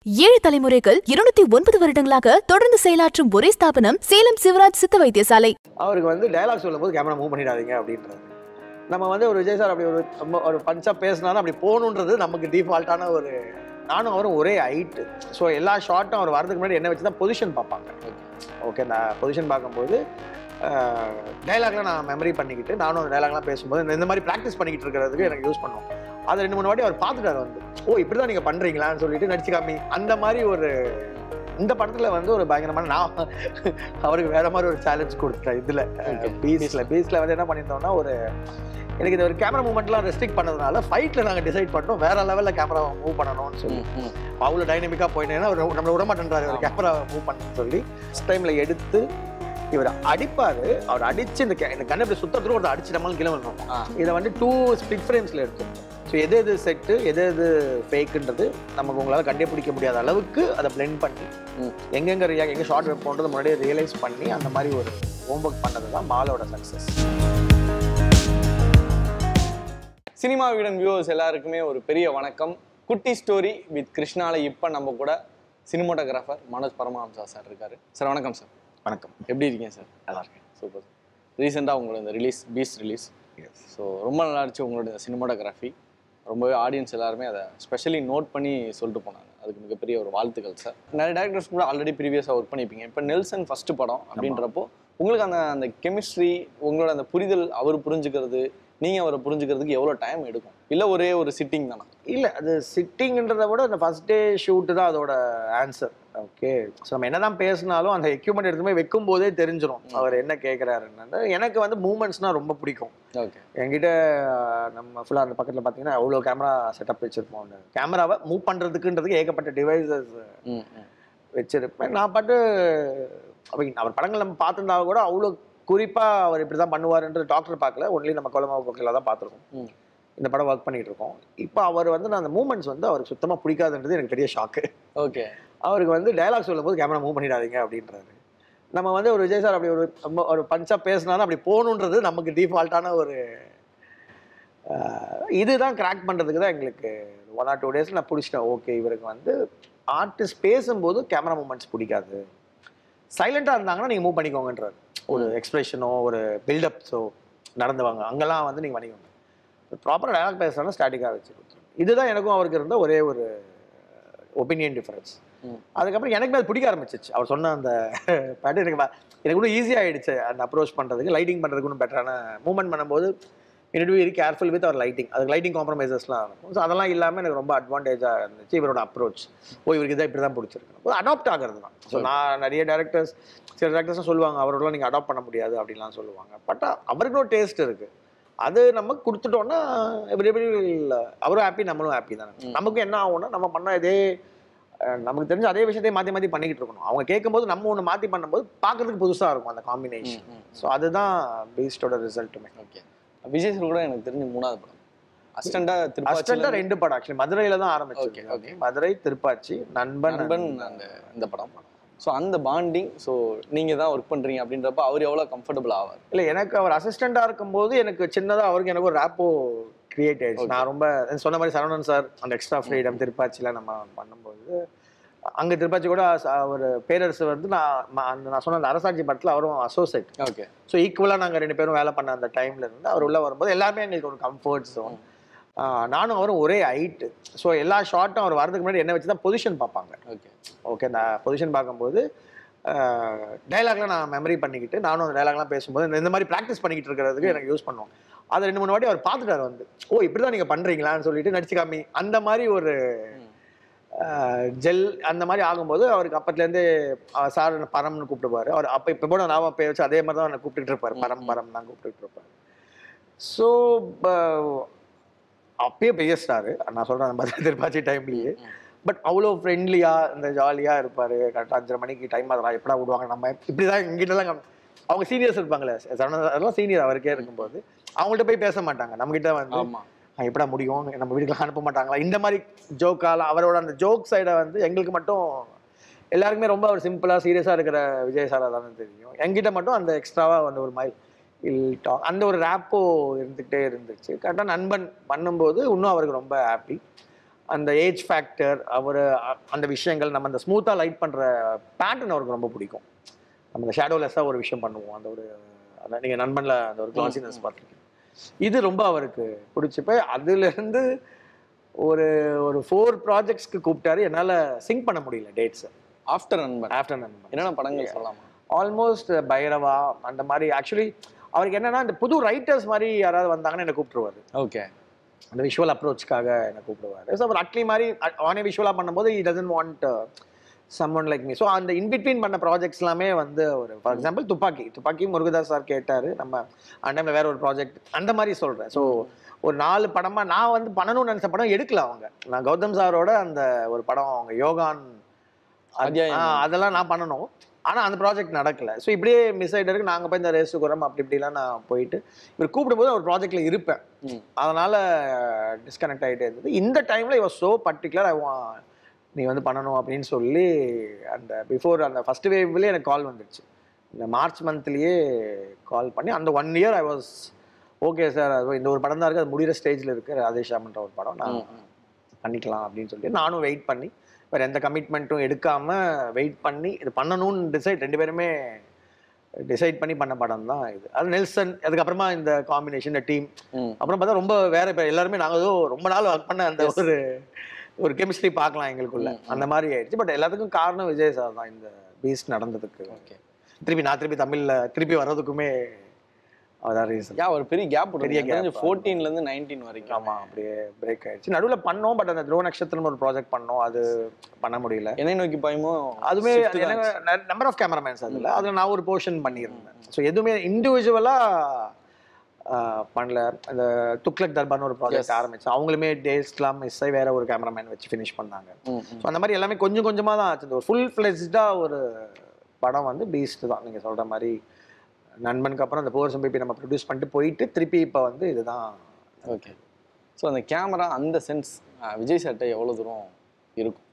ஏழு தலைமுறைகள் இருநூத்தி ஒன்பது வருடங்களாக தொடர்ந்து செயலாற்றும் ஒரே ஸ்தாபனம் சேலம் சிவராஜ் சித்த வைத்தியசாலை அவருக்கு வந்து டயலாக் சொல்லும்போது கேமரா மூவ் பண்ணிடாதீங்க அப்படின்றது நம்ம வந்து ஒரு விஜய் சார் அப்படி ஒரு ரொம்ப ஒரு பஞ்சா பேசினாலும் அப்படி போகணுன்றது நமக்கு டிஃபால்ட்டான ஒரு நானும் அவரும் ஒரே ஹைட்டு ஸோ எல்லா ஷார்ட்டும் அவர் வரதுக்கு முன்னாடி என்ன வச்சு தான் பொசிஷன் பார்ப்பாங்க ஓகே நான் பொசிஷன் பார்க்கும்போது டைலாக்லாம் நான் மெமரி பண்ணிக்கிட்டு நானும் அந்த டைலாக்லாம் பேசும்போது இந்த- இந்த மாதிரி ப்ராக்டிஸ் பண்ணிக்கிட்டு இருக்கிறதுக்கு எனக்கு யூஸ் பண்ணுவோம் அது ரெண்டு மூணு வாட்டி அவர் பார்த்துட்டாரு வந்து ஓ இப்படி தான் நீங்கள் பண்ணுறீங்களான்னு சொல்லிட்டு நடிச்சு காமி அந்த மாதிரி ஒரு இந்த படத்தில் வந்து ஒரு பயங்கரமான நான் அவருக்கு வேற மாதிரி ஒரு சேலஞ்ச் கொடுத்துட்டேன் இதில் பீஸில் பீஸில் வந்து என்ன பண்ணியிருந்தோம்னா ஒரு எனக்கு இந்த ஒரு கேமரா மூவ்மெண்ட்லாம் ரெஸ்ட்ரிக்ட் பண்ணதுனால ஃபைட்டில் நாங்கள் டிசைட் பண்ணோம் வேற லெவலில் கேமரா மூவ் பண்ணணும்னு சொல்லி அவ்வளோ டைனமிக்காக போயிட்டேன்னா அவர் நம்மளை விட மாட்டேன்றாரு ஒரு கேமரா மூவ் பண்ணணும்னு சொல்லி ஃபஸ்ட் டைமில் எடுத்து இவர் அடிப்பார் அவர் அடிச்சு இந்த கே- இந்த கண்ணை இப்படி சுத்தத்துக்கு ஒரு அடிச்சு நம்மளும் கீழே வரணும் இதை வந்து டூ ஸ்பிளிட் ஃப்ரேம்ஸில் எடுத்தோம் ஸோ எது எது செட்டு எது எது ஃபேக்குன்றது நமக்கு உங்களால் கண்டுபிடிக்க முடியாத அளவுக்கு அதை blend பண்ணி ம். எங்கெங்க ரியாக்ட் எங்கே ஷார்ட் வைப்போன்றது முன்னாடியே ரியலைஸ் பண்ணி அந்த மாதிரி ஒரு ஹோம்ஒர்க் பண்ணது தான் மாலோட சக்ஸஸ் சினிமா வீடன் வியூவர்ஸ் எல்லாருக்குமே ஒரு பெரிய வணக்கம் குட்டி ஸ்டோரி வித் கிருஷ்ணால இப்போ நம்ம கூட சினிமோட்டோகிராஃபர் மனோஜ் பரமஹம்சா சார் இருக்காரு சார் வணக்கம் சார் வணக்கம் எப்படி இருக்கீங்க சார் நல்லா இருக்கேன் சூப்பர் ரீசெண்டாக உங்களோட இந்த ரிலீஸ் பீஸ் ரிலீஸ் ஸோ ரொம்ப நல்லா இருந்துச்சு உங்களோட இந்த சினிமோட்டோகிராஃபி ரொம்பவே ஆடியன்ஸ் எல்லாருமே அதை ஸ்பெஷலி நோட் பண்ணி சொல்லிட்டு போனாங்க அதுக்கு மிகப்பெரிய ஒரு வாழ்த்துக்கள் சார் நிறைய டேரக்டர்ஸ் கூட ஆல்ரெடி ப்ரீவியஸாக ஒர்க் பண்ணியிருப்பீங்க இப்போ நெல்சன் ஃபர்ஸ்ட் படம் அப்படின்றப்போ உங்களுக்கு அந்த அந்த கெமிஸ்ட்ரி உங்களோட அந்த புரிதல் அவர் புரிஞ்சுக்கிறது நீங்கள் அவரை புரிஞ்சுக்கிறதுக்கு எவ்வளோ டைம் எடுக்கும் இல்லை ஒரே ஒரு சிட்டிங் தானே இல்லை அது சிட்டிங்ன்றதை விட அந்த ஃபர்ஸ்ட் டே ஷூட்டு தான் அதோட ஆன்சர் ஓகே ஸோ நம்ம என்னதான் பேசினாலும் அந்த எக்யூப்மெண்ட் எடுத்து போய் வைக்கும் போதே தெரிஞ்சிடும் அவர் என்ன கேட்குறாருன்னு எனக்கு வந்து மூமெண்ட்ஸ்னால் ரொம்ப பிடிக்கும் ஓகே என்கிட்ட அஹ், நம்ம ஃபுல்லாக அந்த பக்கத்தில் பார்த்தீங்கன்னா அவ்வளோ கேமரா செட்டப் வச்சுருப்போம் கேமராவை மூவ் பண்ணுறதுக்குன்றதுக்கு ஏகப்பட்ட டிவைசஸ் ம் ம் வச்சிருப்பேன் நான் பாட்டு அப்ப அவர் படங்கள் நம்ம பார்த்துருந்தா கூட அவ்வளோ குறிப்பாக அவர் இப்படி தான் பண்ணுவாருன்றது டாக்டர் பார்க்கல ஒன்லி நம்ம கொலமாவு பக்கத்தில் தான் பார்த்துருக்கோம் ம். இந்த படம் ஒர்க் பண்ணிட்டு இருக்கோம் இப்போ அவர் வந்து நான் அந்த மூமெண்ட்ஸ் வந்து அவருக்கு சுத்தமாக பிடிக்காதுன்றது எனக்கு பெரிய ஷாக்கு ஓகே அவருக்கு வந்து டயலாக் சொல்லும்போது கேமரா மூவ் பண்ணிடாதீங்க அப்படின்றாரு நம்ம வந்து ஒரு விஜய் சார் அப்படி ஒரு ரொம்ப ஒரு பஞ்சா பேசினாலும் அப்படி போகணுன்றது நமக்கு டிஃபால்ட்டான ஒரு ஆஹ், இதுதான் கிராக் பண்ணுறதுக்கு தான் எங்களுக்கு ஒன் ஆர் டூ டேஸ் நான் பிடிச்சிட்டேன் ஓகே இவருக்கு வந்து ஆர்டிஸ்ட் பேசும்போது கேமரா மூமெண்ட்ஸ் பிடிக்காது சைலண்டாக இருந்தாங்கன்னா நீங்கள் மூவ் பண்ணிக்கோங்கன்றார் ஒரு எக்ஸ்பிரஷனோ ஒரு பில்டப்ஸோ நடந்து வாங்க அங்கெல்லாம் வந்து நீங்கள் பண்ணிக்கோங்க ப்ராப்பராக டயலாக் பேசுகிறோன்னா ஸ்டாட்டிக்காக வச்சு கொடுத்துருங்க இதுதான் எனக்கும் அவருக்கு இருந்த ஒரே ஒரு ஒப்பீனியன் டிஃபரன்ஸ் ம். அதுக்கப்புறம் எனக்குமே அது பிடிக்க ஆரம்பிச்சிச்சு அவர் சொன்ன அந்த பேட்டர் எனக்கு வ- எனக்கு இன்னும் ஈஸியாகிடுச்சு அந்த அப்ரோச் பண்ணுறதுக்கு லைட்டிங் பண்ணுறதுக்கு இன்னும் பெட்டரான மூவ்மெண்ட் பண்ணும்போது it very careful with our lighting அதுக்கு லைட்டிங் காம்ப்ரமைசஸ்லாம் இருக்கும் ஸோ அதெல்லாம் இல்லாமல் எனக்கு ரொம்ப அட்வான்டேஜாக இருந்துச்சு இவரோட அப்ரோச் ஓ இவருக்கு இதான் இப்படி தான் பிடிச்சிருக்கு அடாப்ட் ஆகிறது தான் ஸோ நான் நிறைய டேரக்டர்ஸ் சில டேரக்டர்ஸும் சொல்லுவாங்க அவரோடலாம் நீங்கள் அடாப்ட் பண்ண முடியாது அப்படின்லாம் சொல்லுவாங்க பட் அவருக்கு ஒரு டேஸ்ட் இருக்குது அது நம்ம கொடுத்துட்டோம்னா everybody will- அவரும் ஹாப்பி நம்மளும் ஹாப்பி தானே ம். நமக்கு என்ன ஆகும்னா நம்ம பண்ண இதே அஹ், நமக்கு தெரிஞ்ச அதே விஷயத்தையே மாற்றி மாற்றி பண்ணிக்கிட்டு இருக்கணும் அவங்க கேட்கும்போது நம்ம ஒன்று மாற்றி பண்ணும்போது பார்க்கறதுக்கு புதுசாக இருக்கும் அந்த காம்பினேஷன் ம் ம் ஸோ அதுதான் பீஸ்டோட ரிசல்ட்டுமே ஓகே விஜய் சார் கூட எனக்கு தெரிஞ்சு மூணாவது படம் அசிஸ்டண்டா அஸ்டண்டா திருப்பாச்சி ரெண்டு படம் ஆக்சுவலி மதுரையில தான் Okay, ஆரம்பிச்சு okay. மதுரை திருப்பாச்சி நண்பன் நண்பன் அந்த இந்த படம் ஸோ அந்த பாண்டிங் ஸோ நீங்கள் தான் ஒர்க் பண்ணுறீங்க அப்படின்றப்ப அவர் எவ்வளோ கம்ஃபர்டபுள் ஆவார் இல்ல எனக்கு அவர் அசிஸ்டண்டா இருக்கும்போது எனக்கு சின்னதா அவருக்கு எனக்கு ஒரு ரேப்போ கிரியேட் ஆயிடுச்சு Okay. நான் ரொம்ப சொன்ன மாதிரி சரவணன் சார் அந்த எக்ஸ்ட்ரா ஃப்ரீடம் திருப்பாச்சியில் நம்ம பண்ணும்போது அங்க திருப்பாச்சி கூட ச- ஒரு பேரரசு வந்து நான் ம- அந்த நான் சொன்ன அந்த அரசாட்சி படத்துல அவரும் அசோசியேட் ஓகே ஸோ ஈக்குவலாக நாங்கள் ரெண்டு பேரும் வேலை பண்ண அந்த டைம்ல இருந்து அவர் உள்ள வரும்போது எல்லாமே எங்களுக்கு ஒரு கம்ஃபர்ட் ஜோன் நானும் அவரும் ஒரே ஹைட்டு ஸோ எல்லா ஷார்ட்டும் அவர் வரதுக்கு முன்னாடி என்ன வச்சு தான் பொசிஷன் பார்ப்பாங்க ஓகே ஓகே நான் பொசிஷன் பார்க்கும்போது டைலாக்லாம் நான் மெமரி பண்ணிக்கிட்டு நானும் அந்த டைலாக்லாம் பேசும்போது இந்த- இந்த மாதிரி ப்ராக்டிஸ் பண்ணிக்கிட்டு இருக்கிறதுக்கு எனக்கு யூஸ் பண்ணுவோம் அது ரெண்டு மூணு வாட்டி அவர் பார்த்துட்டாரு வந்து ஓ இப்படி தான் நீங்கள் பண்ணுறீங்களான்னு சொல்லிட்டு நடிச்சு காமி அந்த மாதிரி ஒரு ஜெல் அந்த மாதிரி ஆகும்போது அவருக்கு அப்பத்துலேருந்து சார் பரம்னு கூப்பிடுவாரு அவர் அப்போ இப்போ கூட நான் பேர் வச்சு அதே மாதிரி தான் என்னை கூப்பிட்டுட்டு இருப்பாரு பரம் பரம் தான் கூப்பிட்டுட்டு இருப்பாரு ஸோ அப்பயே பெரிய ஸ்டாரு நான் சொல்கிறேன் அந்த மாதிரி திருப்பாச்சி டைம்லேயே பட் அவ்வளோ ஃப்ரெண்ட்லியாக இந்த ஜாலியாக இருப்பார் கரெக்டாக அஞ்சரை மணிக்கு டைம் அதெல்லாம் எப்படா விடுவாங்க நம்ம இப்படி தான் எங்கிட்டலாம் கம்- அவங்க சீனியர்ஸ் இருப்பாங்களே சரவணன் அதெல்லாம் சீனியர் அவருக்கே இருக்கும்போது அவங்கள்ட்ட போய் பேச மாட்டாங்க நம்மகிட்ட வந்து ஆமாம் "ஆ, எப்படா முடியும் நம்ம வீட்டுக்குலாம் அனுப்ப மாட்டாங்களா இந்த மாதிரி ஜோக்கால அவரோட அந்த ஜோக் சைடை வந்து எங்களுக்கு மட்டும் எல்லாருக்குமே ரொம்ப அவர் சிம்பிளாக சீரியஸாக இருக்கிற விஜய் சாரா தானே தெரியும் எங்கிட்ட மட்டும் அந்த எக்ஸ்ட்ராவாக வந்து ஒரு மாதிரி இல் டாக் அந்த ஒரு ரேப்போ இருந்துக்கிட்டே இருந்துச்சு கரெக்டாக நண்பன் பண்ணும்போது இன்னும் அவருக்கு ரொம்ப ஹாப்பி அந்த ஏஜ் ஃபேக்டர் அவர் அந்த விஷயங்கள் நம்ம அந்த ஸ்மூத்தாக லைட் பண்ணுற பேட்டர்ன் அவருக்கு ரொம்ப பிடிக்கும் நம்ம இந்த ஷேடோலெஸ்ஸாக ஒரு விஷயம் பண்ணுவோம் அந்த ஒரு அதான் நீங்கள் நண்பனில் அந்த ஒரு கிளாசினஸ் பார்த்துருக்கீங்க இது ரொம்ப அவருக்கு பிடிச்சப்ப அதுலேருந்து ஒரு ஒரு ஃபோர் ப்ராஜெக்ட்ஸ்க்கு கூப்பிட்டாரு என்னால் சிங்க் பண்ண முடியல டேட்ஸை ஆஃப்டர் நண்பன் ஆஃப்டர் நண்பன் என்னென்ன படங்கள் சொல்லலாமா ஆல்மோஸ்ட் பைரவா அந்த மாதிரி ஆக்சுவலி அவருக்கு என்னன்னா இந்த புது ரைட்டர்ஸ் மாதிரி யாராவது வந்தாங்கன்னு என்னை கூப்பிட்டுருவாரு ஓகே அந்த விஷுவல் அப்ரோச்சுக்காக என்னை கூப்பிடுவாரு ஸோ அவர் அட்லி மாதிரி அவனே விஷுவலாக பண்ணும்போது he doesn't want someone like me so அந்த இன்பிட்வீன் பண்ண ப்ராஜெக்ட்ஸ் எல்லாமே வந்து ஒரு ஃபார் எக்ஸாம்பிள் துப்பாக்கி துப்பாக்கி முருகதாஸ் சார் கேட்டார் நம்ம அந்த டைமில் வேற ஒரு ப்ராஜெக்ட் அந்த மாதிரி சொல்கிறேன் ஸோ ஒரு நாலு படமாக நான் வந்து பண்ணணும்னு நினச்ச படம் எடுக்கல அவங்க நான் கௌதம் சாரோட அந்த ஒரு படம் அவங்க யோகான் அது- அத்தியாயம். ஆ, அதெல்லாம் நான் பண்ணணும் ஆனால் அந்த ப்ராஜெக்ட் நடக்கல ஸோ இப்படியே மிஸ் ஆகிட்டு இருக்கு நாங்கள் போய் இந்த ரேஸ் குரம் அப்படி இப்படிலாம் நான் போயிட்டு இவர் கூப்பிடும்போது ஒரு ப்ராஜெக்டில் இருப்பேன் ம். அதனால டிஸ்கனெக்ட் ஆகிட்டே இருந்தது இந்த டைமில் இவர் ஸோ பர்டிகுலர் ஐ வா நீ வந்து பண்ணணும் அப்படின்னு சொல்லி அந்த பிஃபோர் அந்த ஃபர்ஸ்ட் வேவ்லேயே எனக்கு கால் வந்துடுச்சு இந்த மார்ச் மந்த்லேயே கால் பண்ணி அந்த one year I was okay sir அது இந்த ஒரு படம் தான் இருக்குது அது முடிகிற ஸ்டேஜில் இருக்குது ராதேஷாம்ன்ற ஒரு படம் நான் ம், ம். பண்ணிக்கலாம் அப்படின்னு சொல்லி நானும் வெயிட் பண்ணி வேறு எந்த கமிட்மெண்ட்டும் எடுக்காம வெயிட் பண்ணி இது பண்ணணும்னு டிசைட் ரெண்டு பேருமே டிசைட் பண்ணி பண்ண படம் தான் இது அது நெல்சன் அதுக்கப்புறமா இந்த காம்பினேஷன் இந்த டீம் ம். அப்புறம் பார்த்தா ரொம்ப வேற இப்போ எல்லாருமே நாங்கள் ஏதோ ரொம்ப நாள் ஒர்க் பண்ண அந்த ஒரு ஒரு கெமிஸ்ட்ரி பார்க்கலாம் எங்களுக்குள்ள ம், ம். அந்த மாதிரி ஆயிடுச்சு பட் எல்லாத்துக்கும் காரணம் விஜய் சார் தான் இந்த பீஸ் நடந்ததுக்கு ஓகே திருப்பி நான் திருப்பி தமிழ்ல திருப்பி வர்றதுக்குமே அதான் ரீசன் யா ஒரு பெரிய கேப் பெரிய பெரிய gap. கேப் ஃபோர்டீன்ல இருந்து நைன்டீன் வரைக்கும் ஆமா அப்படியே பிரேக் ஆயிடுச்சு நடுவுல பண்ணோம் பட் அந்த துருவ நட்சத்திரம் ஒரு ப்ராஜெக்ட் பண்ணோம் அது பண்ண முடியல என்னை நோக்கி பாயுமோ அதுமே shift தான் ஆச்சு. நம்பர் ஆஃப் கேமராமேன்ஸ் அதில் அதில் நான் ஒரு போர்ஷன் பண்ணியிருந்தேன் ஸோ எதுவுமே இண்டிவிஜுவலாக பண்ணல அந்த துக்லக் தர்பார்னு ஒரு ப்ராஜெக்ட் Yes. ஆரம்பிச்சேன் அவங்களுமே டேஸ்லாம் மிஸ் ஆகி வேற ஒரு கேமராமேன் வச்சு ஃபினிஷ் பண்ணாங்க ம், ம். ஸோ அந்த மாதிரி எல்லாமே கொஞ்சம் கொஞ்சமாக தான் ஆச்சு இந்த ஒரு ஃபுல் ஃப்ளெஜ்டாக ஒரு படம் வந்து பீஸ்ட் தான் நீங்கள் சொல்கிற மாதிரி நண்பனுக்கு அப்புறம் அந்த போர்ஸ் பிபி நம்ம ப்ரொடியூஸ் பண்ணிட்டு போயிட்டு திருப்பி இப்போ வந்து இதுதான் ஓகே ஸோ அந்த கேமரா அந்த சென்ஸ் விஜய் சார்ட்ட எவ்வளோ தூரம் இருக்கும்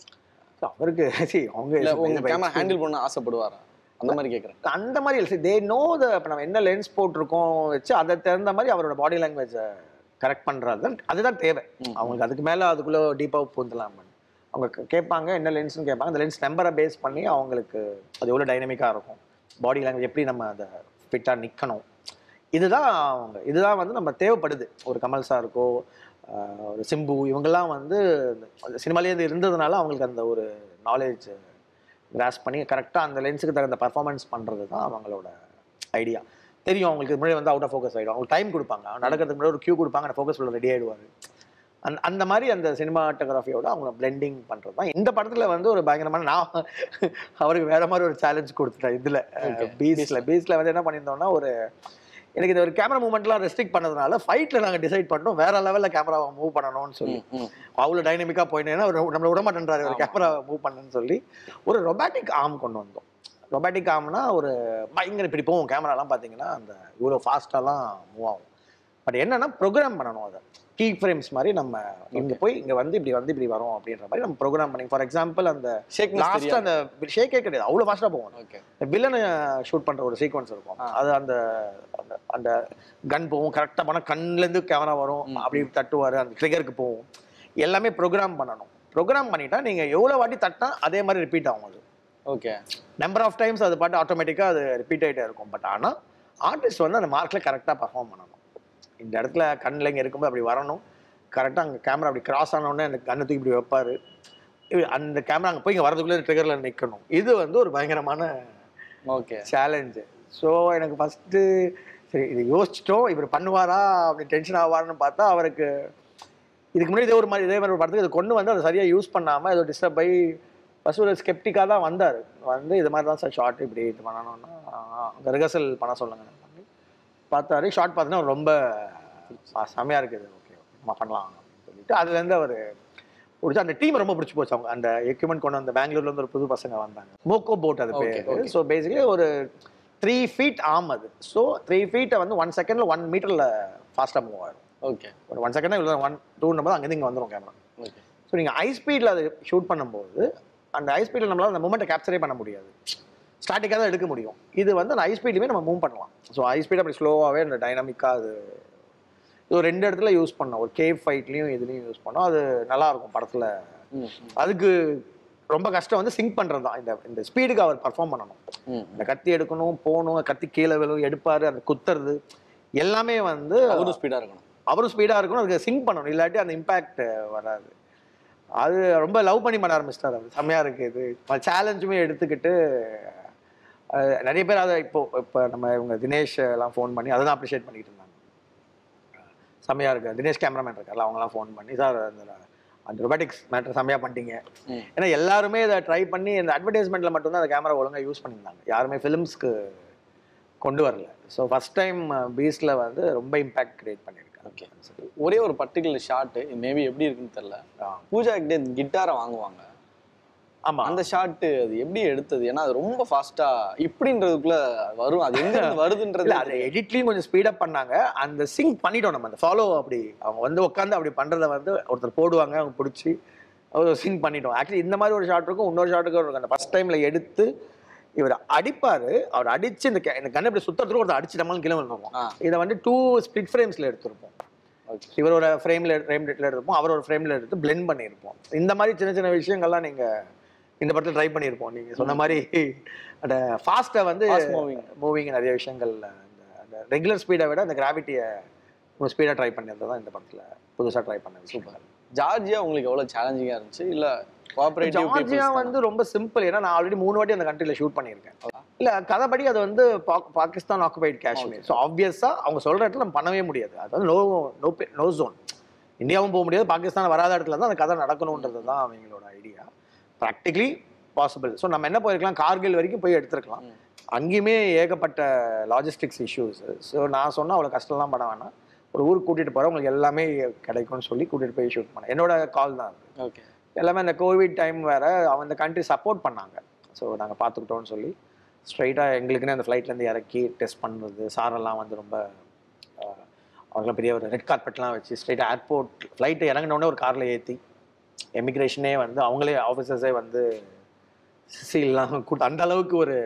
So அவருக்கு see, அவங்க இல்லை உங்க இது by கேமரா experience. ஹேண்டில் பண்ண ஆசைப்படுவாரா அந்த மாதிரி கேட்குறேன் அந்த மாதிரி இல்லை தே நோ த இப்போ நம்ம என்ன லென்ஸ் போட்டிருக்கோம் வச்சு அதை தகுந்த மாதிரி அவரோட பாடி லாங்குவேஜை கரெக்ட் பண்ணுறது அதுதான் தேவை ம். அவங்களுக்கு அதுக்கு மேலே அதுக்குள்ளே டீப்பாக பூந்தலாம் அவங்க கே- கேட்பாங்க என்ன லென்ஸ்னு கேட்பாங்க அந்த லென்ஸ் நம்பரை பேஸ் பண்ணி அவங்களுக்கு அது எவ்வளோ டைனமிக்காக இருக்கும் பாடி லாங்குவேஜ் எப்படி நம்ம அதை ஃபிட்டாக நிற்கணும் இதுதான் அவங்க இதுதான் வந்து நம்ம தேவைப்படுது ஒரு கமல் சாருக்கோ ஆஹ் ஒரு சிம்பு இவங்கெல்லாம் வந்து சினிமாலேயே இருந்ததுனால அவங்களுக்கு அந்த ஒரு நாலேஜ் கிராஸ் பண்ணி கரெக்டாக அந்த லென்ஸுக்கு தகுந்த பர்ஃபார்மன்ஸ் பண்ணுறது தான் அவங்களோட ஐடியா தெரியும் அவங்களுக்கு முன்னாடி வந்து அவுட் ஆஃப் ஃபோக்கஸ் ஆகிடும் அவங்களுக்கு டைம் கொடுப்பாங்க அவன் நடக்கிறதுக்கு முன்னாடி ஒரு கியூ கொடுப்பாங்க அந்த ஃபோக்கஸ் ரெடி ஆகிடுவார் அந்த அந்த மாதிரி அந்த சினிமாட்டோகிராஃபியோட அவங்க பிளெண்டிங் பண்ணுறது தான் இந்த படத்தில் வந்து ஒரு பயங்கரமான நான் அவருக்கு வேற மாதிரி ஒரு சேலஞ்ச் கொடுத்துட்டேன் இதில் Okay. பீஸில் பீஸில் வந்து என்ன பண்ணியிருந்தோம்னா ஒரு எனக்கு இந்த ஒரு கேமரா மூவ்மெண்ட்லாம் ரெஸ்ட்ரிக்ட் பண்ணதுனால ஃபைட்டில் நாங்கள் டிசைட் பண்ணோம் வேற லெவலில் கேமராவை மூவ் பண்ணணும்னு சொல்லி ம், ம். அவ்வளோ டைனமிக்காக போயிட்டேன்னா அவர் நம்மளை விட மாட்டேன்றாரு ஒரு ஆமா. கேமரா மூவ் பண்ணுன்னு சொல்லி ஒரு ரொபாட்டிக் ஆர்ம் கொண்டு வந்தோம் ரொபாட்டிக் ஆர்ம்னா ஒரு பயங்கர இப்படி போகும் கேமராலாம் பார்த்தீங்கன்னா அந்த இவ்வளோ ஃபாஸ்ட்டாலாம் மூவ் ஆகும் பட் என்னன்னா ப்ரோக்ராம் பண்ணணும் அதை கீ ஃப்ரேம்ஸ் மாதிரி நம்ம இங்கே போய் இங்கே வந்து இப்படி வந்து இப்படி வரும் அப்படின்ற மாதிரி நம்ம ப்ரோக்ராம் பண்ணி ஃபார் எக்ஸாம்பிள் அந்த Shakeness லாஸ்ட் தெரியாது. அந்த ஷேக்கே கிடையாது அவ்வளோ ஃபாஸ்ட்டாக போகும் ஓகே வில்லனை ஷூட் பண்ற ஒரு சீக்வன்ஸ் இருக்கும் ஆ. அது அந்த அந்த- அந்த கன் போகும் கரெக்டாக போனால் கண்லேருந்து கேமரா வரும் ம். அப்படி தட்டுவார் அந்த ட்ரிகருக்கு போகும் எல்லாமே ப்ரோக்ராம் பண்ணணும் ப்ரோக்ராம் பண்ணிட்டா நீங்கள் எவ்வளோ வாட்டி தட்டினா அதே மாதிரி ரிப்பீட் ஆகும் அது ஓகே நம்பர் ஆஃப் டைம்ஸ் அது பாட்டு ஆட்டோமேட்டிக்காக அது ரிப்பீட் ஆகிட்டே இருக்கும் பட் ஆனால் ஆர்டிஸ்ட் வந்து அந்த மார்க்கில் கரெக்டாக பர்ஃபார்ம் பண்ணணும் இந்த இடத்துல கண்ணில் இங்கே இருக்கும்போது அப்படி வரணும் கரெக்டாக அங்கே கேமரா அப்படி கிராஸ் ஆனோடனே அந்த கண்ணை தூக்கி இப்படி வைப்பார் அந்த கேமரா அங்கே போய் இங்கே வரதுக்குள்ளே ட்ரிகரில் நிற்கணும் இது வந்து ஒரு பயங்கரமான ஓகே சேலஞ்சு ஸோ எனக்கு ஃபஸ்ட்டு சரி இது யோசிச்சிட்டோம் இவர் பண்ணுவாரா அப்படி டென்ஷன் ஆவார்னு பார்த்தா அவருக்கு இதுக்கு முன்னாடி இதே ஒரு மாதிரி இதே மாதிரி ஒரு படத்துக்கு இது கொண்டு வந்து அதை சரியாக யூஸ் பண்ணாமல் ஏதோ டிஸ்டர்ப் ஆகி ஃபஸ்ட் ஒரு ஸ்கெப்டிக்காக தான் வந்தார் வந்து இது மாதிரி தான் சார் ஷார்ட் இப்படி இது பண்ணணும்னா அங்கே ரிஹர்சல் பண்ண சொல்லுங்க பண்ணி பார்த்தாரு ஷார்ட் பார்த்தீங்கன்னா ரொம்ப ஆ, செமையா இருக்குது ஓகே நம்ம பண்ணலாம் அப்படின்னு சொல்லிட்டு அதுலேருந்து அவர் பிடிச்சி அந்த டீம் ரொம்ப பிடிச்சி போச்சு அவங்க அந்த எக்யூப்மெண்ட் கொண்டு வந்த பெங்களூர்ல இருந்து ஒரு புது பசங்க வந்தாங்க மோக்கோ போட் அது Okay, பேர் okay. ஸோ பேசிக்கலி ஒரு த்ரீ ஃபீட் ஆம் அது ஸோ த்ரீ ஃபீட்டை வந்து ஒன் செகண்டில் ஒன் மீட்டரில் ஃபாஸ்ட்டாக மூவ் ஆகும் ஓகே ஒரு ஒன் செகண்ட் இவ்வளோ ஒன் டூன்னும் போது அங்கேருந்து இங்கே வந்துடும் கேமரா ஓகே ஸோ நீங்கள் ஹை ஸ்பீடில் அது ஷூட் பண்ணும்போது அந்த ஹை ஸ்பீடில் நம்மளால அந்த மூமெண்ட்டை கேப்சரே பண்ண முடியாது ஸ்டாட்டிக்காக தான் எடுக்க முடியும் இது வந்து அந்த ஹை ஸ்பீட்லையுமே நம்ம மூவ் பண்ணலாம் ஸோ ஹை ஸ்பீட் அப்படி ஸ்லோவாகவே அந்த டைனாமிக்காக அது இது ஒரு ரெண்டு இடத்துல யூஸ் பண்ணோம் ஒரு கேவ் ஃபைட்லையும் இதுலேயும் யூஸ் பண்ணோம் அது நல்லா இருக்கும் படத்தில் ம், அதுக்கு ரொம்ப கஷ்டம் வந்து சிங்க் பண்ணுறது தான் இந்த இந்த ஸ்பீடுக்கு அவர் பர்ஃபார்ம் பண்ணணும் ம். இந்த கத்தி எடுக்கணும் போகணும் கத்தி கீழே விழும் எடுப்பார் அந்த குத்துறது எல்லாமே வந்து அவரும் ஸ்பீடா இருக்கணும் அவரும் ஸ்பீடாக இருக்கணும் அதுக்கு சிங்க் பண்ணணும் இல்லாட்டி அந்த இம்பேக்ட் வராது அது ரொம்ப லவ் பண்ணி பண்ண ஆரம்பிச்சிட்டார் அவர் செம்மையாக இருக்குது இது சேலஞ்சுமே எடுத்துக்கிட்டு அஹ், நிறைய பேர் அதை இப்போ இப்போ நம்ம இவங்க தினேஷ் எல்லாம் ஃபோன் பண்ணி அதை தான் அப்ரிஷியேட் பண்ணிட்டு இருந்தாங்க செம்மையாக இருக்கு தினேஷ் கேமராமேன் இருக்கார்ல அவங்கலாம் ஃபோன் பண்ணி சார் அந்த அந்த ரொபாட்டிக்ஸ் மேட்டர் செம்மையாக பண்ணிட்டீங்க ம். ஏன்னா எல்லாருமே இதை ட்ரை பண்ணி இந்த அட்வர்டைஸ்மெண்ட்ல மட்டும்தான் அந்த கேமரா ஒழுங்கா யூஸ் பண்ணியிருந்தாங்க யாருமே ஃபிலிம்ஸ்க்கு கொண்டு வரல ஸோ ஃபர்ஸ்ட் டைம் பீஸ்ட்ல வந்து ரொம்ப இம்பாக்ட் கிரியேட் பண்ணியிருக்காங்க ஓகே ஒரே ஒரு பர்டிகுலர் ஷாட்டு மேபி எப்படி இருக்குன்னு தெரியல பூஜா கிட்டே கிட்டாரை வாங்குவாங்க ஆமா அந்த ஷாட்டு அது எப்படி எடுத்தது ஏன்னா அது ரொம்ப ஃபாஸ்டா இப்படின்றதுக்குள்ள வரும் அது எங்க இருந்து வருதுன்றது இல்ல அது எடிட்லயும் கொஞ்சம் ஸ்பீடப் பண்ணாங்க அந்த சிங்க் பண்ணிட்டோம் நம்ம அந்த ஃபாலோ அப்படி அவங்க வந்து உட்காந்து அப்படி பண்றத வந்து ஒருத்தர் போடுவாங்க அவங்க பிடிச்சி சிங்க் பண்ணிட்டோம் ஆக்சுவலி இந்த மாதிரி ஒரு ஷாட் இருக்கும் இன்னொரு ஷாட்டுக்கும் இருக்கும் அந்த ஃபர்ஸ்ட் டைம்ல எடுத்து இவர் அடிப்பாரு அவர் அடிச்சு இந்த ca- இந்த கண்ணை இப்படி சுத்தத்துக்கு ஒருத்தர் அடிச்சு நம்மளும் கீழே விழுந்துருவோம் ஆ. இதை வந்து டூ ஸ்பிளிட் ஃப்ரேம்ஸ்ல எடுத்திருப்போம் ஓகே இவர் ஒரு ஃப்ரேம்ல ஃப்ரேம் ரேட்ல எடுப்போம் அவர் ஒரு ஃப்ரேம்ல எடுத்து பிளெண்ட் பண்ணியிருப்போம் இந்த மாதிரி சின்ன சின்ன விஷயங்கள்லாம் நீங்க இந்த படத்தில் ட்ரை பண்ணியிருப்போம் நீங்க சொன்ன மாதிரி அந்த ஃபாஸ்ட்டை வந்து Fast moving. மூவிங் நிறைய விஷயங்கள்ல அந்த அந்த ரெகுலர் ஸ்பீடை விட அந்த கிராவிட்டியை ஸ்பீடாக ட்ரை பண்ணியிருந்தது தான் இந்த படத்தில் புதுசாக ட்ரை பண்ண விஷயம் ஜார்ஜியா உங்களுக்கு எவ்வளவு சேலஞ்சிங்கா இருந்துச்சு இல்ல கோஆபரேட்டிவ் ஜார்ஜியா வந்து ரொம்ப சிம்பிள் ஏன்னா நான் ஆல்ரெடி மூணு வாட்டி அந்த கண்ட்ரியில் ஷூட் பண்ணியிருக்கேன் இல்ல கதைப்படி அது வந்து பாக்- பாகிஸ்தான் ஆக்குபைட் காஷ்மீர் ஸோ ஆப்வியஸா அவங்க சொல்ற இடத்துல நம்ம பண்ணவே முடியாது அது வந்து நோ நோ நோ ஜோன் இந்தியாவும் போக முடியாது பாகிஸ்தான் வராத இடத்துல தான் அந்த கதை நடக்கணுன்றது தான் அவங்களோட ஐடியா ப்ராக்டிகலி பாசிபிள் ஸோ நம்ம என்ன போயிருக்கலாம் கார்கில் வரைக்கும் போய் எடுத்துருக்கலாம் அங்கேயுமே ஏகப்பட்ட லாஜிஸ்டிக்ஸ் இஷ்யூஸ் ஸோ நான் சொன்னா அவ்வளோ கஷ்டம்லாம் பட வேணாம் ஒரு ஊருக்கு கூட்டிட்டு போறேன் உங்களுக்கு எல்லாமே கிடைக்கும்னு சொல்லி கூட்டிட்டு போய் ஷூட் பண்ணேன் என்னோட கால் தான் அது ஓகே எல்லாமே அந்த கோவிட் டைம் வேற அவன் அந்த கண்ட்ரி சப்போர்ட் பண்ணாங்க ஸோ நாங்கள் பார்த்துக்கிட்டோம்னு சொல்லி ஸ்ட்ரைட்டாக எங்களுக்குன்னு அந்த ஃப்ளைட்லேருந்து இறக்கி டெஸ்ட் பண்ணுறது சாரெல்லாம் வந்து ரொம்ப ஆஹ், அவங்களாம் பெரிய ஒரு ரெட் கார்பெட்லாம் வச்சு ஸ்ட்ரைட்டாக ஏர்போர்ட் ஃப்ளைட்டு இறங்கினோடனே ஒரு காரில் ஏற்றி எமிக்ரேஷனே வந்து அவங்களே ஆஃபீஸர்ஸே வந்து சீல்லாம் கூட்டு அந்த அளவுக்கு ஒரு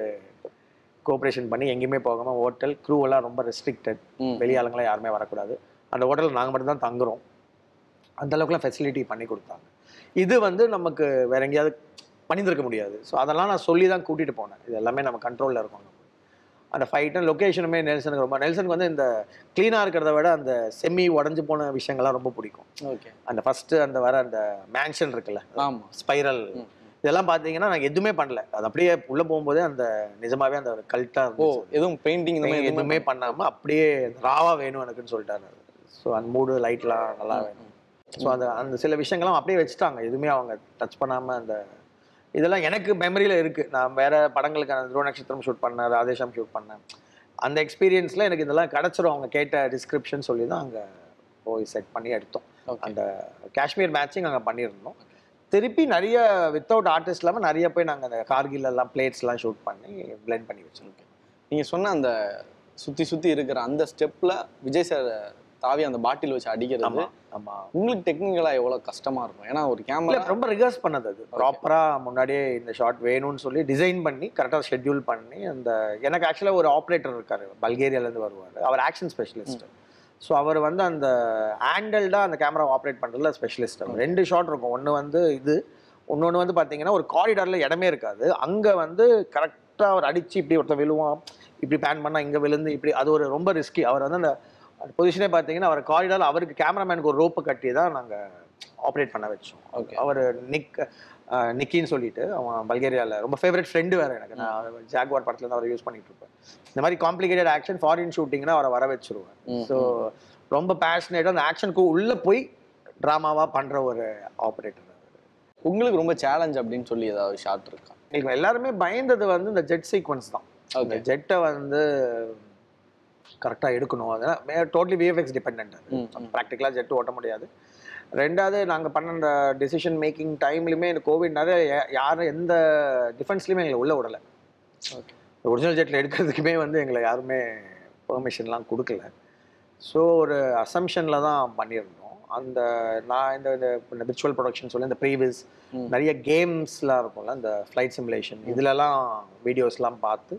கோஆப்ரேஷன் பண்ணி எங்கேயுமே போகாமல் ஹோட்டல் க்ரூ எல்லாம் ரொம்ப ரெஸ்ட்ரிக்டட் ம். வெளியாளுங்களாம் யாருமே வரக்கூடாது அந்த ஹோட்டலில் நாங்கள் மட்டும் தான் தங்குறோம் அந்த அளவுக்குலாம் ஃபெசிலிட்டி பண்ணி கொடுத்தாங்க இது வந்து நமக்கு வேற எங்கேயாவது பண்ணியிருக்க முடியாது ஸோ அதெல்லாம் நான் சொல்லி தான் கூட்டிகிட்டு போனேன் இது எல்லாமே நம்ம கண்ட்ரோலில் இருக்கும் நம்ம அந்த ஃபைட்டும் லொக்கேஷனுமே நெல்சனுக்கு ரொம்ப நெல்சனுக்கு வந்து இந்த க்ளீனாக இருக்கிறத விட அந்த செமி உடஞ்சு போன விஷயங்கள்லாம் ரொம்ப பிடிக்கும் ஓகே அந்த ஃபஸ்ட்டு அந்த வர அந்த மேன்ஷன் இருக்குல்ல ஆமா ஸ்பைரல் ம். இதெல்லாம் பார்த்தீங்கன்னா நான் எதுவுமே பண்ணல அது அப்படியே உள்ளே போகும்போதே அந்த நிஜமாவே அந்த கல்ட்டாக ஓ இருந்துச்சு எதுவும் பெயிண்டிங் இந்த மாதிரி எதுவுமே பண்ணாம அப்படியே ராவா வேணும் எனக்குன்னு சொல்லிட்டாரு ஸோ அந்த மூடு லைட்லாம் நல்லா வேணும் ஸோ அந்த அந்த சில விஷயங்கள்லாம் அப்படியே வச்சுட்டாங்க எதுவுமே அவங்க டச் பண்ணாம அந்த இதெல்லாம் எனக்கு மெமரியில இருக்கு நான் வேற படங்களுக்கு அந்த துருவ நட்சத்திரம் ஷூட் பண்ணேன் ராதேஷாம் ஷூட் பண்ணேன் அந்த எக்ஸ்பீரியன்ஸ்ல எனக்கு இதெல்லாம் கிடைச்சிரும் அவங்க கேட்ட டிஸ்கிரிப்ஷன் சொல்லி தான் அங்கே போய் செட் பண்ணி எடுத்தோம் ஓகே அந்த காஷ்மீர் மேட்சிங் அங்கே பண்ணியிருந்தோம் திருப்பி நிறைய வித்தவுட் ஆர்டிஸ்ட் இல்லாமல் நிறைய போய் நாங்கள் அந்த கார்கில் எல்லாம் பிளேட்ஸ்லாம் ஷூட் பண்ணி பிளெண்ட் பண்ணி வச்சிருக்கோம் நீங்க சொன்ன அந்த சுத்தி சுத்தி இருக்கிற அந்த ஸ்டெப்ல விஜய் சார் தாவி அந்த பாட்டில் வச்சு அடிக்கிறது ஆமா ஆமா உங்களுக்கு டெக்னிக்கலா எவ்வளவு கஷ்டமா இருக்கும் ஏன்னா ஒரு இல்ல கேமரா ரொம்ப ரிகர்ஸ் பண்ணது அது ப்ராப்பரா முன்னாடியே இந்த ஷாட் வேணும்னு சொல்லி டிசைன் பண்ணி கரெக்டாக ஷெட்யூல் பண்ணி அந்த எனக்கு ஆக்சுவலாக ஒரு ஆப்ரேட்டர் இருக்காரு பல்கேரியால இருந்து வருவார் அவர் ஆக்ஷன் ஸ்பெஷலிஸ்ட் ஸோ அவர் வந்து அந்த ஹேண்டல்டாக அந்த கேமரா ஆப்ரேட் பண்ணுறதுல ஸ்பெஷலிஸ்ட் ரெண்டு ஷாட் இருக்கும் ஒன்று வந்து இது இன்னொன்று வந்து பார்த்தீங்கன்னா ஒரு காரிடாரில் இடமே இருக்காது அங்கே வந்து கரெக்டாக அவர் அடிச்சு இப்படி ஒருத்தன் விழுவான் இப்படி பேன் பண்ணால் இங்கே விழுந்து இப்படி அது ஒரு ரொம்ப ரிஸ்கி அவர் வந்து அந்த பொசிஷனே பார்த்தீங்கன்னா அவர் காரிடார் அவருக்கு கேமராமேனுக்கு ஒரு ரோப்பு கட்டி தான் நாங்கள் ஆப்ரேட் பண்ண வச்சோம் Okay. அவர் நிக் அஹ், நிக்கின்னு சொல்லிட்டு அவன் பல்கேரியாவில் ரொம்ப ஃபேவரட் ஃப்ரெண்டு வேறு எனக்கு நான் ஜாக்வார் படத்துல இருந்து அவரை யூஸ் பண்ணிட்டு இருப்பேன் இந்த மாதிரி காம்ப்ளிகேட்டட் ஆக்ஷன் ஃபாரின் ஷூட்டிங்னா அவரை வர வச்சிருவேன் ம், ஸோ ரொம்ப பேஷனேட்டாக அந்த ஆக்ஷனுக்கு உள்ளே போய் ட்ராமாவாக பண்ணுற ஒரு ஆப்ரேட்டர் உங்களுக்கு ரொம்ப சேலஞ்ச் அப்படின்னு சொல்லி ஏதாவது ஷாட் இருக்கா எங்களுக்கு எல்லாருமே பயந்தது வந்து இந்த ஜெட் சீக்வன்ஸ் தான் இந்த ஓகே ஜெட்டை வந்து கரெக்டாக எடுக்கணும் அதெல்லாம் டோட்டலி விஎஃப்எக்ஸ் டிபெண்ட் ம், ம். ப்ராக்டிக்கலாக ஜெட் ஓட்ட முடியாது ரெண்டாவது நாங்கள் பண்ண அந்த டெசிஷன் மேக்கிங் டைம்லையுமே இந்த கோவிட்னால யாரும் எந்த டிஃபென்ஸ்லையுமே எங்களை உள்ள விடலை ஓகே ஒரிஜினல் ஜெட்டில் எடுக்கிறதுக்குமே வந்து எங்களை யாருமே பெர்மிஷன்லாம் கொடுக்கல ஸோ ஒரு அசம்ஷனில் தான் பண்ணியிருந்தோம் அந்த நான் இந்த இந்த விர்ச்சுவல் ப்ரொடக்ஷன் சொல்லி இந்த ப்ரீவியஸ் ம். நிறைய கேம்ஸ்லாம் இருக்கும்ல இந்த ஃப்ளைட் சிமுலேஷன் இதுலலாம் வீடியோஸ்லாம் பார்த்து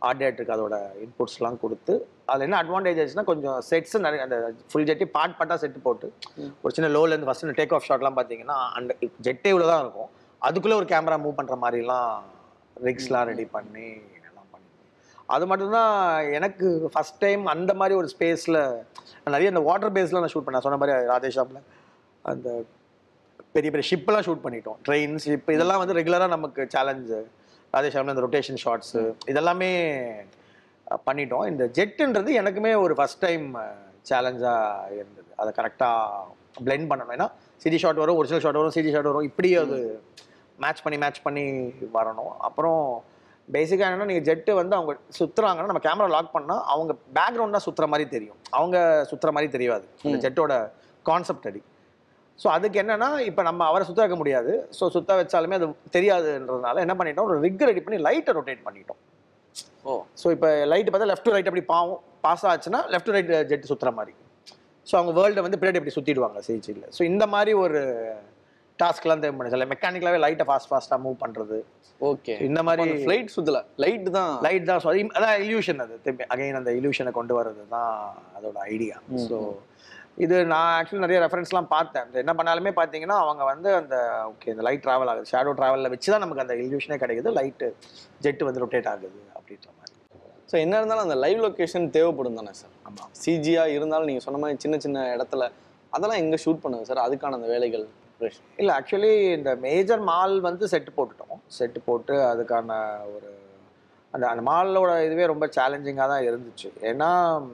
ஆர்ட் டேரக்டருக்கு அதோட இன்புட்ஸ்லாம் கொடுத்து அதில் என்ன அட்வான்டேஜ் ஆச்சுன்னா கொஞ்சம் செட்ஸ் நிறைய அந்த ஃபுல் ஜெட்டி பார்ட் பார்ட்டாக செட்டு போட்டு ஒரு சின்ன லோலேருந்து ஃபஸ்ட்டு டேக் ஆஃப் ஷாட்லாம் பார்த்தீங்கன்னா அந்த ஜெட்டே இவ்வளோ தான் இருக்கும் அதுக்குள்ளே ஒரு கேமரா மூவ் பண்ணுற மாதிரிலாம் ரிக்ஸ்லாம் ரெடி பண்ணி எல்லாம் பண்ணிருந்தோம் அது மட்டும்தான் எனக்கு ஃபஸ்ட் டைம் அந்த மாதிரி ஒரு ஸ்பேஸில் நிறைய அந்த வாட்டர் பேஸில் நான் ஷூட் பண்ணேன் சொன்ன மாதிரி ராதேஷாமில் அந்த பெரிய பெரிய ஷிப்பெல்லாம் ஷூட் பண்ணிட்டோம் ட்ரெயின் ஷிப் இதெல்லாம் வந்து ரெகுலராக நமக்கு சேலஞ்சு ராதேஷாமில் இந்த ரொட்டேஷன் ஷாட்ஸு இதெல்லாமே அஹ், பண்ணிட்டோம் இந்த ஜெட்டுன்றது எனக்குமே ஒரு ஃபஸ்ட் டைம் சேலஞ்சாக இருந்தது அதை கரெக்டாக blend பண்ணணும் ஏன்னா சிடி ஷாட் வரும் ஒரிஜினல் ஷாட் வரும் சிடி ஷாட் வரும் இப்படி அது மேட்ச் பண்ணி மேட்ச் பண்ணி வரணும் அப்புறம் பேசிக்காக என்னன்னா நீங்கள் ஜெட்டு வந்து அவங்க சுற்றுறாங்கன்னா நம்ம கேமரா லாக் பண்ணால் அவங்க பேக்ரவுண்ட் தான் சுற்றுற மாதிரி தெரியும் அவங்க சுற்றுற மாதிரி தெரியாது இந்த ஜெட்டோட கான்செப்ட் அடி ஸோ அதுக்கு என்னன்னா இப்போ நம்ம அவரை சுத்த வைக்க முடியாது ஸோ சுத்த வச்சாலுமே அது தெரியாதுன்றதுனால என்ன பண்ணிட்டோம் ஒரு ரிக் ரெடி பண்ணி லைட்டை ரொட்டேட் பண்ணிட்டோம் ஓ ஸோ இப்போ லைட் பார்த்தா லெஃப்ட் டு ரைட் அப்படி பாவும் பாஸ் ஆச்சுன்னா லெஃப்ட் டு ரைட் ஜெட் சுற்றுற மாதிரி ஸோ அவங்க வேர்ல்டை வந்து பின்னாடி இப்படி சுற்றிடுவாங்க சிஜியில் ஸோ இந்த மாதிரி ஒரு டாஸ்க்லாம் தேவை பண்ணி மெக்கானிக்கலாகவே லைட்டை ஃபாஸ்ட் ஃபாஸ்ட்டாக மூவ் பண்ணுறது ஓகே இந்த மாதிரி ஃப்ளைட் சுத்தல லைட் தான் லைட் தான் ஸோ அதான் இல்யூஷன் அது திரும்பி அகைன் அந்த இல்யூஷனை கொண்டு வர்றது தான் அதோட ஐடியா ஸோ இது நான் ஆக்சுவலி நிறைய ரெஃபரன்ஸ்லாம் பார்த்தேன் இந்த என்ன பண்ணாலுமே பார்த்தீங்கன்னா அவங்க வந்து அந்த ஓகே இந்த லைட் ட்ராவல் ஆகுது ஷேடோ ட்ராவலில் வச்சு தான் நமக்கு அந்த இல்யூஷனே கிடைக்குது லைட்டு ஜெட்டு வந்து ரொட்டேட் ஆகுது அப்படின்ற மாதிரி ஸோ என்ன இருந்தாலும் அந்த லைவ் லொகேஷன் தேவைப்படும் தானே சார் ஆமாம் சிஜியா இருந்தாலும் நீங்கள் சொன்ன மாதிரி சின்ன சின்ன இடத்துல அதெல்லாம் எங்கே ஷூட் பண்ணுங்க சார் அதுக்கான அந்த வேலைகள் preparation. இல்லை ஆக்சுவலி இந்த மேஜர் மால் வந்து செட்டு போட்டுட்டோம் செட்டு போட்டு அதுக்கான ஒரு அந்த அந்த மாலோட இதுவே ரொம்ப சேலஞ்சிங்காக தான் இருந்துச்சு ஏன்னா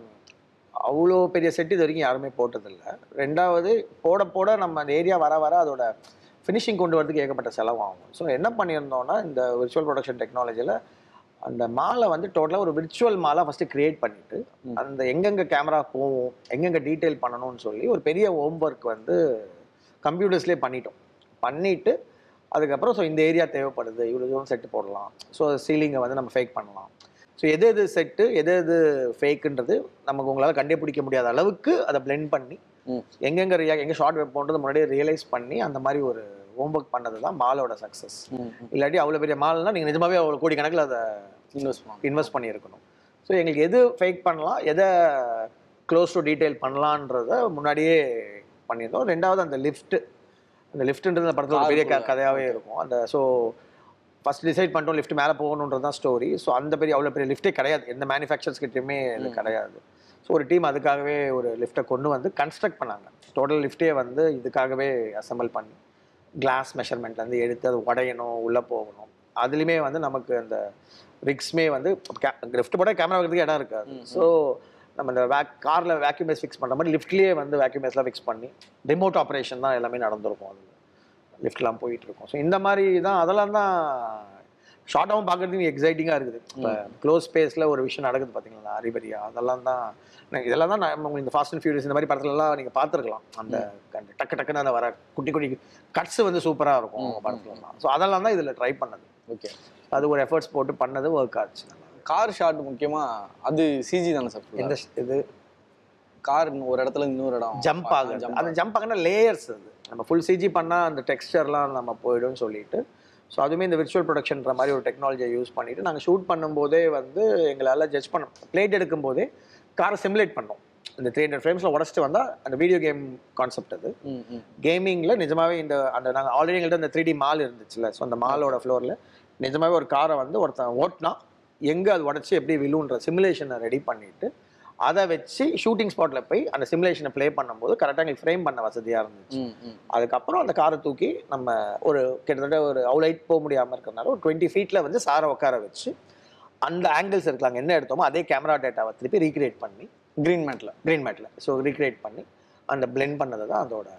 அவ்வளோ பெரிய செட் இது வரைக்கும் யாருமே போட்டதில்லை ரெண்டாவது போட போட நம்ம அந்த ஏரியா வர வர அதோட ஃபினிஷிங் கொண்டு வரதுக்கு ஏகப்பட்ட செலவு ஆகும் ஸோ என்ன பண்ணியிருந்தோம்னா இந்த விர்ச்சுவல் ப்ரொடக்ஷன் டெக்னாலஜியில் அந்த மாலை வந்து டோட்டலாக ஒரு விர்ச்சுவல் மாலை ஃபஸ்ட்டு க்ரியேட் பண்ணிவிட்டு அந்த எங்கெங்கே கேமரா போகும் எங்கெங்கே டீட்டெயில் பண்ணணும்னு சொல்லி ஒரு பெரிய ஹோம் ஒர்க் வந்து கம்ப்யூட்டர்ஸ்லேயே பண்ணிட்டோம் பண்ணிவிட்டு அதுக்கப்புறம் ஸோ இந்த ஏரியா தேவைப்படுது இவ்வளோ தூரம் செட்டு போடலாம் ஸோ சீலிங்கை வந்து நம்ம ஃபேக் பண்ணலாம் ஸோ எது எது செட்டு எது எது ஃபேக்குன்றது நமக்கு உங்களால் கண்டுபிடிக்க முடியாத அளவுக்கு அதை பிளெண்ட் பண்ணி ம். எங்கெங்கே ரியா எங்கே ஷார்ட் வெப்போன்றது முன்னாடியே ரியலைஸ் பண்ணி அந்த மாதிரி ஒரு ஹோம் ஒர்க் பண்ணது தான் மாலோட சக்ஸஸ் இல்லாட்டி அவ்வளோ பெரிய மால்னா நீங்கள் நிஜமாவே அவ்வளோ கோடி கணக்கில் அதை இன்வெஸ்ட் பண்ணுவாங்க இன்வெஸ்ட் பண்ணியிருக்கணும் ஸோ எங்களுக்கு எது ஃபேக் பண்ணலாம் எதை க்ளோஸ் டு டீட்டெயில் பண்ணலான்றத முன்னாடியே பண்ணியிருந்தோம் ரெண்டாவது அந்த லிஃப்ட் அந்த லிஃப்ட்ன்றது அந்த படத்தில் ஒரு பெரிய க Carpool. கதையாகவே இருக்கும் அந்த ஸோ ஃபர்ஸ்ட் டிசைட் பண்ணிட்டோம் லிஃப்ட் மேலே போகணுன்றது தான் ஸ்டோரி ஸோ அந்த பெரிய அவ்வளோ பெரிய லிஃப்ட்டே கிடையாது எந்த மேனுஃபேக்சர்ஸ் கிட்டயுமே இது கிடையாது ஸோ ஒரு டீம் அதுக்காகவே ஒரு லிஃப்ட்டை கொண்டு வந்து கன்ஸ்ட்ரக்ட் பண்ணாங்க டோட்டல் லிஃப்ட்டே வந்து இதுக்காகவே அசெம்பிள் பண்ணி கிளாஸ் மெஷர்மெண்ட்லேருந்து எடுத்து அது உடையணும் உள்ளே போகணும் அதுலேயுமே வந்து நமக்கு அந்த ரிக்ஸ்மே வந்து லிஃப்ட் போட கேமரா வைக்கிறதுக்கு இடம் இருக்காது ஸோ நம்ம இந்த வேக் காரில் வேக்யூம் பேஸ் ஃபிக்ஸ் பண்ணுற மாதிரி லிஃப்ட்லேயே வந்து வேக்யூம் பேஸ்லாம் ஃபிக்ஸ் பண்ணி ரிமோட் ஆப்ரேஷன் தான் எல்லாமே நடந்திருக்கும் அதில் லிஃப்ட்லாம் போயிட்டு இருக்கும் ஸோ இந்த மாதிரி தான் அதெல்லாம் தான் ஷார்ட்டாகவும் பார்க்குறதுக்கு எக்ஸைட்டிங்காக இருக்குது இப்போ க்ளோஸ் ஸ்பேஸில் ஒரு விஷயம் நடக்குது பார்த்தீங்களா அறிபரியா அதெல்லாம் தான் நான் இதெல்லாம் தான் நான் உங்களுக்கு இந்த ஃபாஸ்ட் அண்ட் ஃபியூரியஸ் இந்த மாதிரி படத்துலலாம் நீங்கள் பார்த்துருக்கலாம் அந்த அந்த டக்கு டக்குன்னு அந்த வர குட்டி குட்டி கட்ஸ் வந்து சூப்பராக இருக்கும் அவங்க படத்துலலாம் ஸோ அதெல்லாம் தான் இதில் ட்ரை பண்ணது ஓகே அது ஒரு எஃபர்ட்ஸ் போட்டு பண்ணது ஒர்க் ஆச்சு நல்லா. கார் ஷாட் முக்கியமா அது சிஜி தானே சார் இந்த இது கார் ஒரு இடத்துல இருந்து இன்னொரு இடம் ஜம்ப் ஆகுது அந்த ஜம்ப் ஆகுனா லேயர்ஸ் அது நம்ம ஃபுல் சிஜி பண்ணால் அந்த டெக்ஸ்டர்லாம் நம்ம போயிடும்னு சொல்லிட்டு ஸோ அதுவுமே இந்த விர்ச்சுவல் ப்ரொடக்ஷன்ற மாதிரி ஒரு டெக்னாலஜியை யூஸ் பண்ணிட்டு நாங்கள் ஷூட் பண்ணும்போதே வந்து எங்களால் ஜட்ஜ் பண்ண பிளேட் எடுக்கும்போதே காரை சிமுலேட் பண்ணோம் இந்த த்ரீ ஹண்ட்ரட் ஃப்ரேம்ஸில் உடச்சிட்டு வந்தால் அந்த வீடியோ கேம் கான்செப்ட் அது ம், ம். கேமிங்கில் நிஜமாவே இந்த அந்த நாங்கள் ஆல்ரெடி எங்கள்கிட்ட இந்த த்ரீ டி மால் இருந்துச்சுல்ல ஸோ அந்த மாலோட ஃப்ளோரில் நிஜமாவே ஒரு காரை வந்து ஒருத்தன் ஓட்டினா எங்கே அது உடச்சி எப்படி விழுன்ற சிமுலேஷனை ரெடி பண்ணிட்டு அதை வச்சு ஷூட்டிங் ஸ்பாட்டில் போய் அந்த சிமுலேஷனை ப்ளே பண்ணும்போது கரெக்டாக எங்களுக்கு ஃப்ரேம் பண்ண வசதியாக இருந்துச்சு ம், ம். அதுக்கப்புறம் அந்த காரை தூக்கி நம்ம ஒரு கிட்டத்தட்ட ஒரு அவுலைட் போக முடியாமல் இருக்கிறனால ஒரு டுவெண்ட்டி ஃபீட்டில் வந்து சாரை உட்கார வச்சு அந்த ஆங்கிள்ஸ் இருக்கலாம் என்ன எடுத்தோமோ அதே கேமரா டேட்டாவை திருப்பி ரீக்ரியேட் பண்ணி கிரீன் மேட்ல க்ரீன் மேட்டில் ஸோ ரீக்ரியேட் பண்ணி அந்த பிளெண்ட் பண்ணது தான் அதோட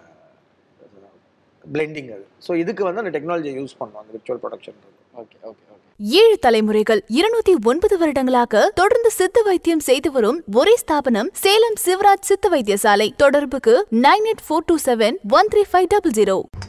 பிளெண்டிங் அது ஸோ இதுக்கு வந்து அந்த டெக்னாலஜியை யூஸ் பண்ணோம் அந்த விர்ச்சுவல் ப்ரொடக்ஷன்றது ஓகே ஓகே ஓகே ஏழு தலைமுறைகள் இருநூத்தி ஒன்பது வருடங்களாக தொடர்ந்து சித்த வைத்தியம் செய்து வரும் ஒரே ஸ்தாபனம் சேலம் சிவராஜ் சித்த வைத்தியசாலை தொடர்புக்கு nine eight four two seven one three five double zero